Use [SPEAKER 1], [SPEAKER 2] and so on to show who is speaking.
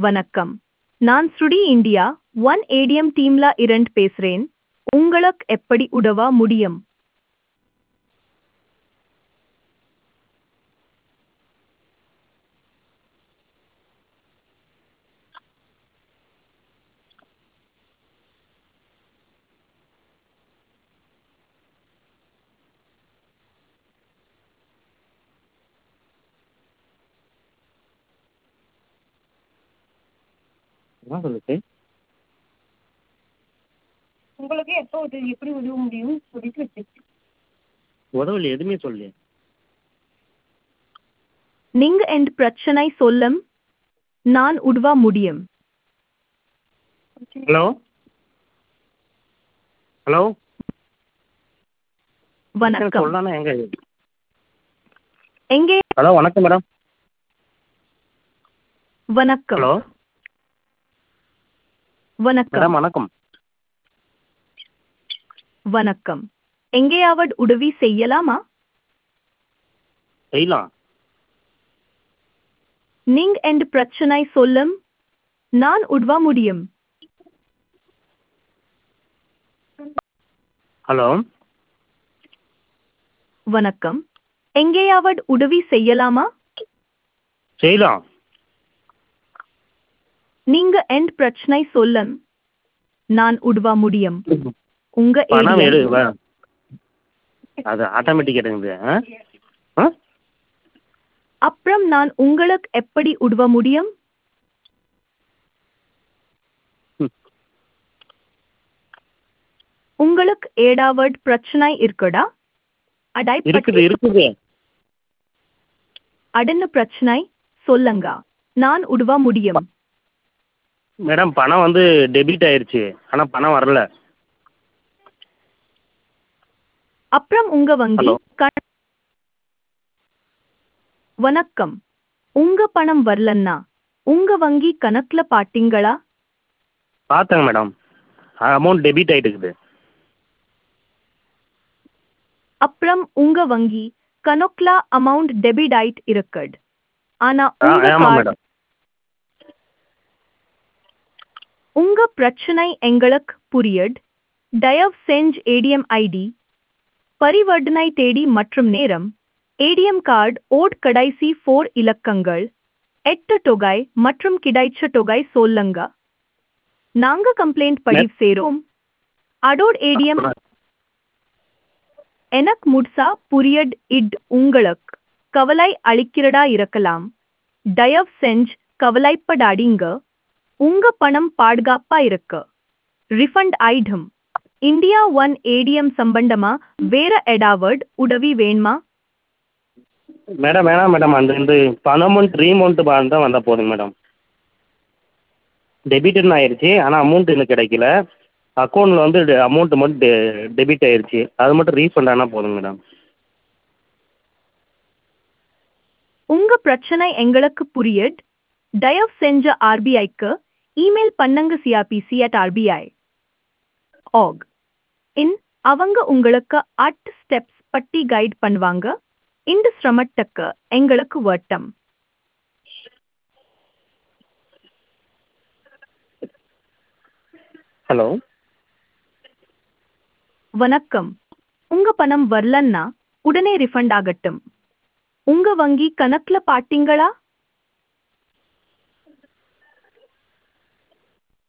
[SPEAKER 1] வணக்கம் நான் ஸ்ருடி இந்தியா ஒன் ஏடிஎம் டீம்ல இரண்டு பேசுறேன் உங்களுக்கு எப்படி உதவ முடியும்
[SPEAKER 2] என்ன சொல்லுச்சு
[SPEAKER 3] உங்களுக்கு எப்போ உதவி எப்படி உதவ முடியும் சொல்லிட்டு வச்சிருக்கு
[SPEAKER 2] உதவல எதுவுமே சொல்லலையே
[SPEAKER 1] நீங்க என் பிரச்சனை சொல்லும் நான் உதவ முடியும்
[SPEAKER 2] ஹலோ ஹலோ
[SPEAKER 1] வணக்கம்
[SPEAKER 2] சொல்லலாம்னா எங்க
[SPEAKER 1] எங்கே
[SPEAKER 2] ஹலோ வணக்கம் மேடம்
[SPEAKER 1] வணக்கம்
[SPEAKER 2] ஹலோ
[SPEAKER 1] வணக்கம்
[SPEAKER 2] மேடம் வணக்கம்
[SPEAKER 1] வணக்கம் எங்கேயாவது உதவி செய்யலாமா
[SPEAKER 2] செய்யலாம்
[SPEAKER 1] நீங்க என் பிரச்சனை சொல்லும் நான் உதவ முடியும்
[SPEAKER 2] ஹலோ
[SPEAKER 1] வணக்கம் எங்கேயாவது உதவி செய்யலாமா
[SPEAKER 2] செய்யலாம்
[SPEAKER 1] நீங்க என் பிரச்சனை சொல்லும் நான் உதவ முடியும் உங்க
[SPEAKER 2] பணம்
[SPEAKER 1] ADM
[SPEAKER 2] எடு வ- அது ஆட்டோமேட்டிக் எடுக்குது ஆ ஆ
[SPEAKER 1] அப்புறம் நான் உங்களுக்கு எப்படி உதவ முடியும்
[SPEAKER 2] ம்.
[SPEAKER 1] உங்களுக்கு ஏதாவது பிரச்சனை இருக்குடா அடை
[SPEAKER 2] இருக்குது இருக்குது
[SPEAKER 1] அடன்னு பிரச்சனை சொல்லுங்க நான் உதவ முடியும்
[SPEAKER 2] மேடம் பணம் வந்து டெபிட் ஆயிருச்சு ஆனால் பணம் வரல
[SPEAKER 1] அப்புறம் உங்க வங்கி
[SPEAKER 2] Hello.
[SPEAKER 1] கண- வணக்கம் உங்க பணம் வரலன்னா உங்க வங்கி கணக்குல பாத்தீங்களா
[SPEAKER 2] பார்த்தேங்க மேடம் அமௌண்ட் டெபிட் ஆகிட்டு இருக்குது
[SPEAKER 1] அப்புறம் உங்க வங்கி கணக்குல அமௌண்ட் டெபிட் ஆயிட்டு இருக்குது ஆனா
[SPEAKER 2] ஆ
[SPEAKER 1] உங்க
[SPEAKER 2] ஆமாம்
[SPEAKER 1] கார்டு
[SPEAKER 2] மேடம்
[SPEAKER 1] உங்க பிரச்சனை எங்களுக்கு புரியுது தயவு செஞ்சு ஏடிஎம் ஐடி பரிவர்த்தனை தேதி மற்றும் நேரம் ஏடிஎம் கார்டு ஓட் கடைசி ஃபோர் இலக்கங்கள் எட்டு தொகை மற்றும் கிடைச்ச தொகை சொல்லுங்க நாங்க கம்ப்ளைண்ட் பதிவு செய்றோம் அடோட் ஏடிஎம் எனக்கு முட்சா புரியட் இட் உங்களுக்கு கவலை அளிக்கிறதா இருக்கலாம் தயவு செஞ்சு கவலைப்படாதீங்க உங்க பணம் பாதுகாப்பா இருக்கு refund item India one ATM சம்பந்தமா வேற ஏதாவது உதவி வேணுமா
[SPEAKER 2] மேடம் வேணாம் மேடம் அந்த இந்த அமௌண்ட் ரீமௌண்ட் பாண்ட் தான் வந்தால் போதுங்க மேடம் டெபிட்னு ஆயிடுச்சு ஆனால் அமௌண்ட் இன்னும் கிடைக்கல அக்கௌண்ட்டில் வந்து அமௌண்ட் மட்டும் டெ டெபிட் ஆயிருச்சு அது மட்டும் ரீஃபண்ட் ஆனால் போதுங்க மேடம்
[SPEAKER 1] உங்க பிரச்சனை எங்களுக்கு புரியுது தயவு செஞ்ச ஆர்பிஐக்கு இமெயில் பண்ணுங்க CRPC at RBI org in அவங்க உங்களுக்கு அட் ஸ்டெப்ஸ் பட்டி கைட் பண்ணுவாங்க இந்த சிரமத்துக்கு எங்களுக்கு வட்டம்
[SPEAKER 2] ஹலோ
[SPEAKER 1] வணக்கம் உங்க பணம் வரலன்னா உடனே ரிஃபண்ட் ஆகட்டும் உங்க வங்கி கணக்குல பாத்தீங்களா